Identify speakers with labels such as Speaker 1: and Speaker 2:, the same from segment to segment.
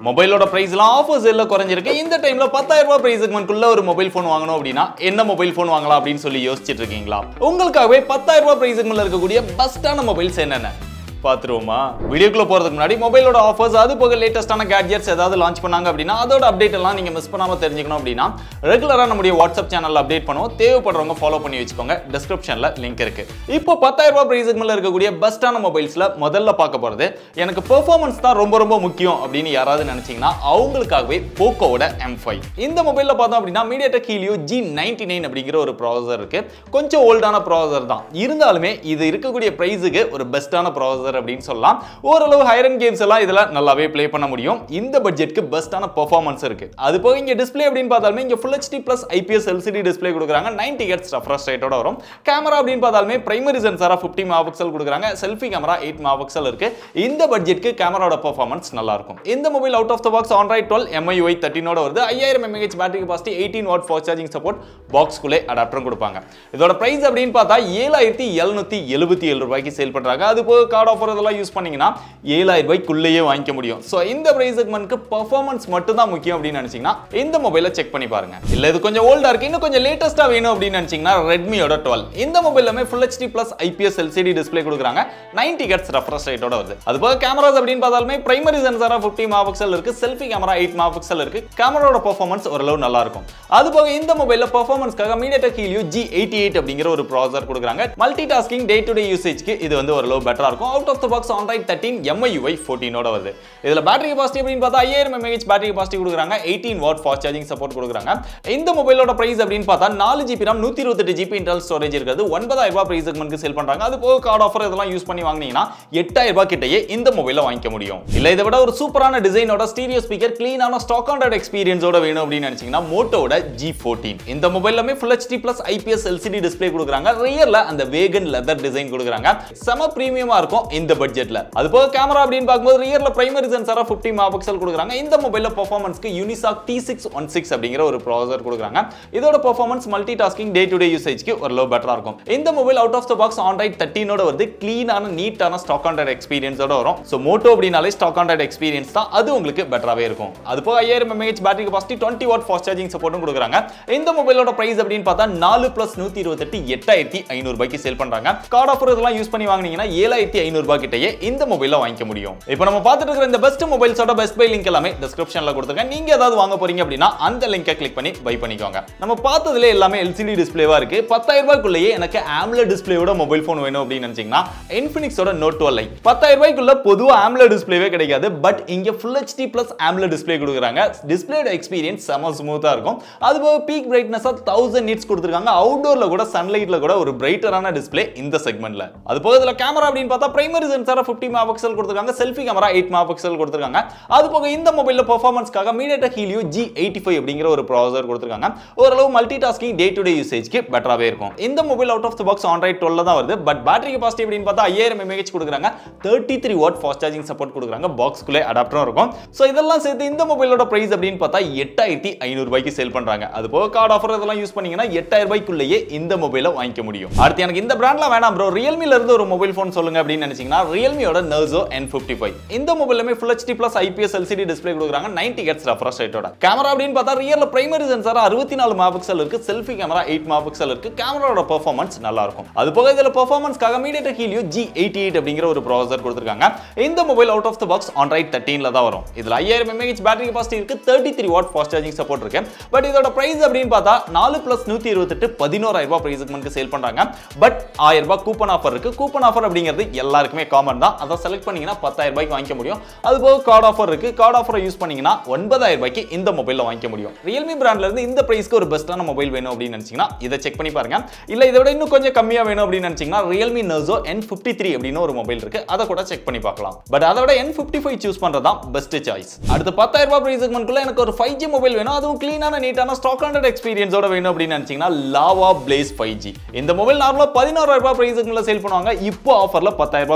Speaker 1: மொபைலோட பிரைஸ்லாம் ஆஃபர்ஸ் எல்லாம் குறைஞ்சிருக்கு இந்த டைம்ல பத்தாயிரம் ரூபாய் பிரைஸ் செக்மெண்ட்குள்ள ஒரு மொபைல் ஃபோன் வாங்கணும் அப்படின்னா என்ன மொபைல் ஃபோன் வாங்கலாம் அப்படின்னு சொல்லி யோசிச்சுட்டு இருக்கீங்களா உங்களுக்காகவே பத்தாயிரம் ரூபாய் பிரைஸ் செக்மெண்ட்ல இருக்கக்கூடிய பெஸ்ட்டான மொபைல்ஸ் என்னென்ன பார்த்துருவோமா வீடியோக்குள்ள போறதுக்கு முன்னாடி மொபைலோட ஆஃபர்ஸ் அது போக லேட்டஸ்டான கேட்ஜெட்ஸ் ஏதாவது லான்ச் பண்ணாங்க அப்படின்னா அதோட அப்டேட் எல்லாம் நீங்க மிஸ் பண்ணாம தெரிஞ்சுக்கணும் அப்படின்னா ரெகுலரா நம்முடைய வாட்ஸ்அப் சேனல்ல அப்டேட் பண்ணுவோம் தேவைப்படுறவங்க ஃபாலோ பண்ணி வச்சுக்கோங்க டிஸ்கிரிப்ஷன்ல லிங்க் இருக்கு இப்போ பத்தாயிரம் ரூபாய் பிரைஸ் மேல இருக்கக்கூடிய பெஸ்ட்டான மொபைல்ஸ்ல முதல்ல பார்க்க போறது எனக்கு பெர்ஃபார்மன்ஸ் தான் ரொம்ப ரொம்ப முக்கியம் அப்படின்னு யாராவது நினைச்சீங்கன்னா அவங்களுக்காகவே போக்கோவோட எம் ஃபைவ் இந்த மொபைல்ல பார்த்தோம் அப்படின்னா MediaTek Helio G ninety nine அப்படிங்கிற ஒரு ப்ராசர் இருக்கு கொஞ்சம் ஓல்டான ப்ராசர் தான் இருந்தாலுமே இது இருக்கக்கூடிய பிரைஸுக்கு ஒரு பெஸ்ட்டான ப்ராசர் அப்படின்னு சொல்லலாம் ஓரளவு ஹைரன் கேம்ஸ் எல்லாம் இதுல நல்லாவே ப்ளே பண்ண முடியும் இந்த பட்ஜெட்க்கு பெஸ்ட்டான பெர்ஃபார்மன்ஸ் இருக்கு அது போக இங்க டிஸ்ப்ளே அப்படின்னு பார்த்தாலுமே இங்க full HD plus IPS LCD display கொடுக்குறாங்க 90 ஹெட்ஸ் ரெஃப்ரெஷ் ரேட்டோட வரும் கேமரா அப்படின்னு பார்த்தாலுமே பிரைமரி சென்சாரா 50 மெகா பிக்சல் கொடுக்குறாங்க செல்ஃபி கேமரா 8 மெகா பிக்சல் இருக்கு இந்த பட்ஜெட்க்கு கேமராவோட பெர்ஃபார்மன்ஸ் நல்லா இருக்கும் இந்த mobile out of the box Android twelve MIUI தேர்ட்டினோட வருது ஐயாயிரம் mAh battery capacity eighteen watt fast charging support பாக்ஸ்குள்ளே அடாப்டரும் கொடுப்பாங்க இதோட பிரைஸ் அப்படின்னு பார்த்தா ஏழாயிரத்தி எழுநூத்தி எழுபத்தி ஏழு ரூபாய்க்கு சேல் பண்றாங்க அது போக கார்டு ஆஃபர் இதெல்லாம் யூஸ் பண்ணீங்கன்னா ஏழாயிரம் ரூபாய்க்குள்ளேயே வாங்கிக்க முடியும் ஸோ இந்த பிரைஸ் செக்மெண்ட்க்கு பர்ஃபார்மன்ஸ் மட்டும் தான் முக்கியம் அப்படின்னு நினைச்சீங்கன்னா இந்த மொபைலை செக் பண்ணி பாருங்க இல்ல இது கொஞ்சம் ஓல்டா இருக்கு இன்னும் கொஞ்சம் லேட்டஸ்டா வேணும் அப்படின்னு நினைச்சீங்கன்னா ரெட்மியோட டுவெல் இந்த மொபைலுமே full HD plus IPS LCD display கொடுக்குறாங்க 90 ஹெட்ஸ் ரெஃப்ரெஷ் ரேட்டோட வருது அது போக கேமராஸ் அப்படின்னு பார்த்தாலுமே பிரைமரி சென்சாரா 50 மெகா பிக்சல் இருக்கு செல்ஃபி கேமரா 8 மெகா பிக்சல் இருக்கு கேமராவோட பெர்ஃபார்மன்ஸ் ஓரளவு நல்லா இருக்கும் அது போக இந்த மொபைல்ல பெர்ஃபார்மன்ஸ்க்காக MediaTek Helio G eighty eight அப்படிங்கிற ஒரு ப்ராசர் கொடுக்குறாங்க multitasking day to day யூசேஜ்க்கு இது வந்து ஓரளவு பெட்டரா இருக்கும் out of the box Android thirteen MIUI ஃபோர்டீனோட வருது இதுல பேட்டரி கெபாசிட்டி அப்படின்னு பார்த்தா ஐயாயிரம் எம்ஏஹெச் பேட்டரி கெபாசிட்டி கொடுக்குறாங்க eighteen watt fast charging support கொடுக்குறாங்க இந்த மொபைலோட பிரைஸ் அப்படின்னு பார்த்தா நாலு ஜிபி RAM நூத்தி இருபத்தெட்டு ஜிபி இன்டர்னல் ஸ்டோரேஜ் இருக்கிறது ஒன்பதாயிரம் ரூபாய் பிரைஸ் செக்மெண்ட்க்கு சேல் பண்றாங்க அது போக கார்டு ஆஃபர் இதெல்லாம் யூஸ் பண்ணி வாங்குனீங்கன்னா எட்டாயிரம் ரூபாய் கிட்டயே இந்த மொபைல வாங்கிக்க முடியும் இல்ல இதை விட ஒரு சூப்பரான டிசைனோட ஸ்டீரியோ ஸ்பீக்கர் கிளீனான ஸ்டாக் ஆண்டட் எக்ஸ்பீரியன்ஸோட வேணும் அப்படின்னு நினைச்சீங்கன்னா மோட்டோட ஜி ஃபோர்டீன் இந்த மொபைலுமே full HD plus IPS LCD display கொடுக்குறாங்க ரியர்ல அந்த வேகன் லெதர் டிசைன் கொடுக்குறாங்க செம பிரீமியமா இருக்கும் இந்த பட்ஜெட்ல அது போக கேமரா அப்படின்னு பார்க்கும்போது ரியர்ல பிரைமரி சென்சாரா 50 மெகா பிக்சல் கொடுக்குறாங்க இந்த மொபைல்ல பெர்ஃபார்மன்ஸ்க்கு Unisoc T six one six அப்படிங்கிற ஒரு ப்ராசர் கொடுக்குறாங்க இதோட performance multitasking day to day யூசேஜ்க்கு ஒரு லோ பெட்டரா இருக்கும் இந்த mobile out of the box Android தேர்ட்டினோட வந்து கிளீனான நீட்டான ஸ்டாக் ஆண்டட் எக்ஸ்பீரியன்ஸோட வரும் ஸோ மோட்டோ அப்படின்னாலே ஸ்டாக் ஆண்டட் எக்ஸ்பீரியன்ஸ் தான் அது உங்களுக்கு பெட்டராகவே இருக்கும் அது போக ஐயாயிரம் mAh battery capacity twenty watt fast charging சப்போர்ட்டும் கொடுக்குறாங்க இந்த மொபைலோட பிரைஸ் அப்படின்னு பார்த்தா நாலு பிளஸ் நூத்தி இருபத்தெட்டு எட்டாயிரத்தி ஐநூறு ரூபாய்க்கு சேல் பண்றாங்க கார்டு ஆஃபர் இதெல்லாம் யூஸ் பண்ணி வாங்குனீங்கன்னா ஏழாயிரத்தி ஐநூறு ரூபாய் கிட்டயே இந்த மொபைல வாங்கிக்க முடியும் இப்போ நம்ம பார்த்துட்டு இருக்கிற இந்த பெஸ்ட் மொபைல்ஸோட பெஸ்ட் பை லிங்க் எல்லாமே டிஸ்கிரிப்ஷன்ல கொடுத்துருக்கேன் நீங்க ஏதாவது வாங்க போறீங்க அப்படின்னா அந்த லிங்கை கிளிக் பண்ணி பை பண்ணிக்கோங்க நம்ம பார்த்ததுல எல்லாமே எல்சிடி டிஸ்பிளேவா இருக்கு பத்தாயிரம் ரூபாய்க்குள்ளேயே எனக்கு ஆம்ல டிஸ்பிளேயோட மொபைல் ஃபோன் வேணும் அப்படின்னு நினைச்சீங்கன்னா இன்ஃபினிக்ஸோட நோட் டுவெல் ஐ பத்தாயிரம் ரூபாய்க்குள்ள பொதுவா ஆம்ல டிஸ்பிளேவே கிடைக்காது பட் இங்க full HD plus AMOLED display கொடுக்குறாங்க டிஸ்பிளேட எக்ஸ்பீரியன்ஸ் செம ஸ்மூத்தா இருக்கும் அது போக பீக் பிரைட்னஸ் தௌசண்ட் நிட்ஸ் கொடுத்துருக்காங்க அவுட்டோர்ல கூட சன்லைட்ல கூட ஒரு பிரைட்டரான டிஸ்பிளே இந்த செக்மெண்ட்ல அது போக இதுல கேமரா அப்படின்னு பார்த்தா பிரைமரி சென்சாரா 50 மெகா பிக்சல் கொடுத்துருக்காங்க செல்ஃபி கேமரா 8 மெகா பிக்சல் கொடுத்துருக்காங்க அது போக இந்த மொபைல்ல பெர்ஃபார்மன்ஸ்க்காக MediaTek Helio G eighty five அப்படிங்கிற ஒரு ப்ராசர் கொடுத்துருக்காங்க ஓரளவு multitasking day to day யூசேஜ்க்கு பெட்டராகவே இருக்கும் இந்த mobile out of the box Android twelve தான் வருது பட் பேட்டரி கெபாசிட்டி அப்படின்னு பார்த்தா ஐயாயிரம் எம்ஏஹெச் கொடுக்குறாங்க thirty three watt fast charging support கொடுக்குறாங்க பாக்ஸ்குள்ளே அடாப்டரும் இருக்கும் ஸோ இதெல்லாம் சேர்த்து இந்த மொபைலோட பிரைஸ் அப்படின்னு பார்த்தா எட்டாயிரத்தி ஐநூறு ரூபாய்க்கு சேல் பண்றாங்க அது போக கார்டு ஆஃபர் இதெல்லாம் யூஸ் பண்ணீங்கன்னா எட்டாயிரம் ரூபாய்க்குள்ளேயே இந்த மொபைலை வாங்கிக்க முடியும் அடுத்து எனக்கு இந்த பிராண்ட்லாம் வேணாம் ப்ரோ ரியல்மில இருந்து ஒரு மொபைல் ஃபோன் சொல்லுங்க அப்படின்னு நினைச்சீங்கன்னா ரியல்மியோட நர்சோ என் ஃபிஃப்டி ஃபைவ் இந்த மொபைலுமே full HD plus IPS LCD display கொடுக்குறாங்க 90 ஹெட்ஸ் ரெஃப்ரெஷ் ரேட்டோட கேமரா அப்படின்னு பார்த்தா ரியர்ல பிரைமரி சென்சார் அறுபத்தி நாலு மெகா பிக்சல் இருக்கு selfie camera eight megapixel இருக்கு கேமராவோட பெர்ஃபார்மன்ஸ் நல்லா இருக்கும் அது போக இதுல பெர்ஃபார்மன்ஸ்க்காக MediaTek Helio G eighty eight அப்படிங்கிற ஒரு ப்ராசர் கொடுத்துருக்காங்க இந்த mobile out of the box Android தேர்ட்டீன்ல தான் வரும் இதுல ஐயாயிரம் எம்ஏஹெச் பேட்டரி கெபாசிட்டி இருக்கு thirty three watt fast charging support இருக்கு பட் இதோட பிரைஸ் அப்படின்னு பார்த்தா நாலு பிளஸ் நூத்தி இருபத்தெட்டு பதினோராயிரம் ரூபாய் பிரைஸுக்கு வந்து சேல் பண்றாங்க பட் ஆயிரம் ரூபாய் கூப்பன் ஆஃபர் இருக்கு கூப்பன் ஆஃபர் அப்படிங்கிறது எல்லாருக்குமே காமன் தான் அதை செலக்ட் பண்ணீங்கன்னா பத்தாயிரம் ரூபாய்க்கு வாங்கிக்க முடியும் அது போக கார்டு ஆஃபர் இருக்கு கார்டு ஆஃபரை யூஸ் பண்ணீங்கன்னா ஒன்பதாயிரம் ரூபாய்க்கு இந்த மொபைல்ல வாங்கிக்க முடியும் ரியல்மி பிராண்ட்ல இருந்து இந்த பிரைஸ்க்கு ஒரு பெஸ்ட்டான மொபைல் வேணும் அப்படின்னு நினைச்சீங்கன்னா இதை செக் பண்ணி பாருங்க இல்ல இதை விட இன்னும் கொஞ்சம் கம்மியா வேணும் அப்படின்னு நினைச்சீங்கன்னா Realme Narzo N fifty three அப்படின்னு ஒரு மொபைல் இருக்கு அதை கூட செக் பண்ணி பார்க்கலாம் பட் அதை விட என் ஃபிஃப்டி ஃபைவ் சூஸ் பண்றதா பெஸ்ட் சாய்ஸ் அடுத்து பத்தாயிரம் ரூபாய் பிரைஸ் செக்மெண்ட்குள்ள எனக்கு ஒரு ஃபைவ் ஜி மொபைல் வேணும் அதுவும் க்ளீனான நீட்டான ஸ்டாக் ஹண்ட்ரட் எக்ஸ்பீரியன்ஸோட வேணும் அப்படின்னு நினைச்சீங்கன்னா லாவா பிளேஸ் ஃபைவ் ஜி இந்த மொபைல் நார்மலா பதினோராயிரம் ரூபாய் பிரைஸ் செக்மெண்ட்ல சேல் பண்ணுவாங்க இப்போ ஆஃபர்ல பத்தாயிரம் ரூபாய்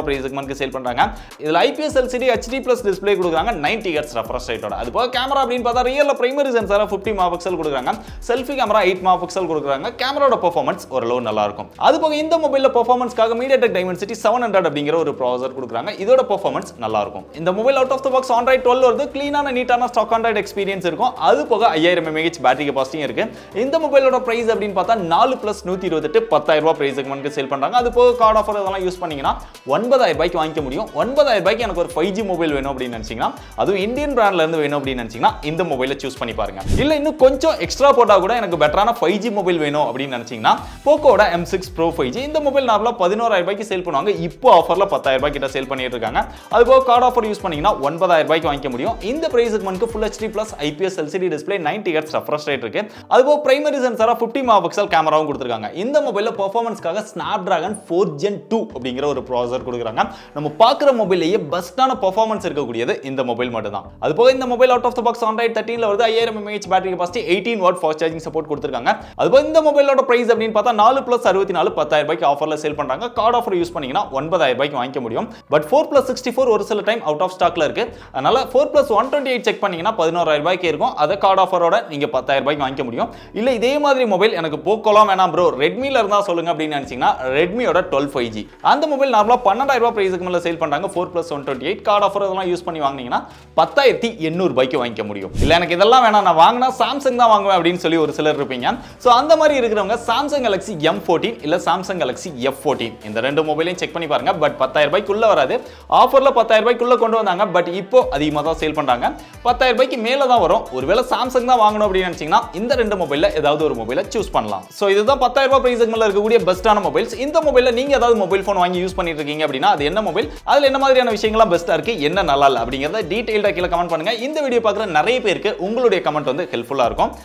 Speaker 1: பிரைஸ் செக்மெண்ட்க்கு சேல் பண்றாங்க இதுல IPS LCD HD plus display கொடுக்குறாங்க நைன்டி ஹெட்ஸ் ரெஃப்ரெஷ் ரேட்டோட அது போக கேமரா அப்படின்னு பார்த்தா ரியல்ல பிரைமரி சென்சாரா ஃபிஃப்டி மா பிக்சல் கொடுக்குறாங்க selfie camera eight megapixel கொடுக்குறாங்க கேமராவோட பெர்ஃபார்மன்ஸ் ஓரளவு நல்லா இருக்கும் அது போக இந்த மொபைலில் பெர்ஃபார்மன்ஸ்க்காக மீடியா டைமென்சிட்டி செவன் ஹண்ட்ரட் அப்படிங்கிற ஒரு ப்ராசர் கொடுக்குறாங்க இதோட பெர்ஃபார்மன்ஸ் நல்லா இருக்கும் இந்த mobile out of the box Android twelve வருது க்ளீனான நீட்டான ஸ்டாக் ஆண்ட்ராய்ட் எக்ஸ்பீரியன்ஸ் இருக்கும் அது போக ஐயாயிரம் எம்ஏஹெச் பேட்டரி கெபாசிட்டியும் இருக்கு இந்த மொபைலோட பிரைஸ் அப்படின்னு பார்த்தா நாலு பிளஸ் நூற்றி இருபத்தெட்டு பத்தாயிரம் ரூபாய் பிரைஸ் செக்மெண்ட்க்கு சேல் பண்றாங்க அது போக கார்டு ஆஃபர் இதெல்லாம் யூஸ் பண்ணீங்கன்னா ஒன்பதாயிரம் ரூபாய்க்கு வாங்கிக்க முடியும் ஒன்பதாயிரம் ரூபாய்க்கு எனக்கு ஒரு ஃபைவ் ஜி மொபைல் வேணும் அப்படின்னு நினைச்சீங்கன்னா அதுவும் இந்தியன் பிராண்ட்ல இருந்து வேணும் அப்படின்னு நினைச்சீங்கன்னா இந்த மொபைலை சூஸ் பண்ணி பாருங்க இல்ல இன்னும் கொஞ்சம் எக்ஸ்ட்ரா போட்டா கூட எனக்கு பெட்டரான ஃபைவ் ஜி மொபைல் வேணும் அப்படின்னு நினைச்சீங்கன்னா போக்கோட M six pro five G இந்த மொபைல் நார்மலா பதினோராயிரம் ரூபாய்க்கு சேல் பண்ணுவாங்க இப்போ ஆஃபர்ல பத்தாயிரம் ரூபாய் கிட்ட சேல் பண்ணிட்டு இருக்காங்க அது போக கார்டு ஆஃபர் யூஸ் பண்ணீங்கன்னா ஒன்பதாயிரம் ரூபாய்க்கு வாங்கிக்க முடியும் இந்த பிரைஸ் செக்மெண்ட்க்கு full HD plus IPS LCD display ninety hertz refresh rate இருக்கு அது போக பிரைமரி சென்சாரா ஃபிஃப்டி மா பிக்சல் கேமராவும் கொடுத்துருக்காங்க இந்த மொபைலில் பெர்ஃபார்மன்ஸ்க்காக Snapdragon four gen two அப்படிங்கிற ஒரு ப்ராசர் கொடுக்குறாங்க நம்ம பார்க்குற மொபைலையே பெஸ்ட்டான பெர்ஃபார்மன்ஸ் இருக்கக்கூடியது இந்த மொபைல் மட்டும் தான் அது போக இந்த mobile out of the box Android தேர்ட்டினில் வருது ஐயாயிரம் mAh battery capacity eighteen watt fast charging support கொடுத்துருக்காங்க அது போக இந்த மொபைலோட பிரைஸ் அப்படின்னு பார்த்தா நாலு பிளஸ் அறுபத்தி நாலு பத்தாயிரம் ரூபாய்க்கு ஆஃபரில் சேல் பண்ணுறாங்க கார்டு ஆஃபர் யூஸ் பண்ணீங்கன்னா ஒன்பதாயிரம் ரூபாய்க்கு வாங்கிக்க முடியும் but four plus sixty four ஒரு சில டைம் அவுட் ஆஃப் ஸ்டாக்ல இருக்கு அதனால four plus one twenty eight check பண்ணீங்கன்னா பதினோராயிரம் ரூபாய்க்கு இருக்கும் அதை கார்டு ஆஃபரோட நீங்க பத்தாயிரம் ரூபாய்க்கு வாங்கிக்க முடியும் இல்ல இதே மாதிரி மொபைல் எனக்கு போக்கோலாம் வேணாம் ப்ரோ ரெட்மில இருந்தா சொல்லுங்க அப்படின்னு நினைச்சீங்கன்னா ரெட்மியோட டுவெல் ஃபைவ் ஜி அந்த மொபைல் நார்மலா பன்னெண்டாயிரம் ரூபாய் பிரைஸுக்கு மேல சேல் பண்றாங்க four plus one twenty eight card offer இதெல்லாம் யூஸ் பண்ணி வாங்கினீங்கன்னா பத்தாயிரத்தி எண்ணூறு ரூபாய்க்கு வாங்கிக்க முடியும் இல்ல எனக்கு இதெல்லாம் வேணாம் நான் வாங்கினா சாம்சங் தான் வாங்குவேன் அப்படின்னு சொல்லி ஒரு சிலர் இருப்பீங்க ஸோ அந்த மாதிரி இருக்கிறவங்க சாம்சங் கேலக்ஸி எம் ஃபோர்டீன் இல்ல சாம்சங் கேலக்ஸி எஃப் ஃபோர்டீன் இந்த ரெண்டு மொபைலையும் செக் பண்ணி பாருங்க பட் பத்தாயிரம் ரூபாய்க்குள்ள வராது ஆஃபர்ல பத்தாயிரம் ரூபாய்க்குள்ள கொண்டு வந்தாங்க பட் இப்போ அதிகமாக தான் சேல் பண்றாங்க பத்தாயிரம் ரூபாய்க்கு மேல தான் வரும் ஒருவேளை சாம்சங் தான் வாங்கணும் அப்படின்னு நினைச்சீங்கன்னா இந்த ரெண்டு மொபைல்ல ஏதாவது ஒரு மொபைலை சூஸ் பண்ணலாம் ஸோ இதுதான் பத்தாயிரம் ரூபாய் பிரைஸ் மேல இருக்கக்கூடிய பெஸ்ட்டான மொபைல்ஸ் இந்த மொபைல்ல நீங்க ஏதாவது மொபைல் ஃபோன் வாங்கி யூஸ் பண்ணிட்டு இருக்கீங்க அப்படின்னா அது என்ன மொபைல் அதுல என்ன மாதிரியான விஷயங்கள்லாம் பெஸ்ட்டா இருக்கு என்ன நல்லா இல்லை அப்படிங்கறத டீடைல்டா கீழே கமெண்ட் பண்ணுங்க இந்த வீடியோ பார்க்குற நிறைய பேருக்கு உங்களுடைய கமெண்ட் வந்து ஹெல்ப்ஃபுல்லா இருக்கும்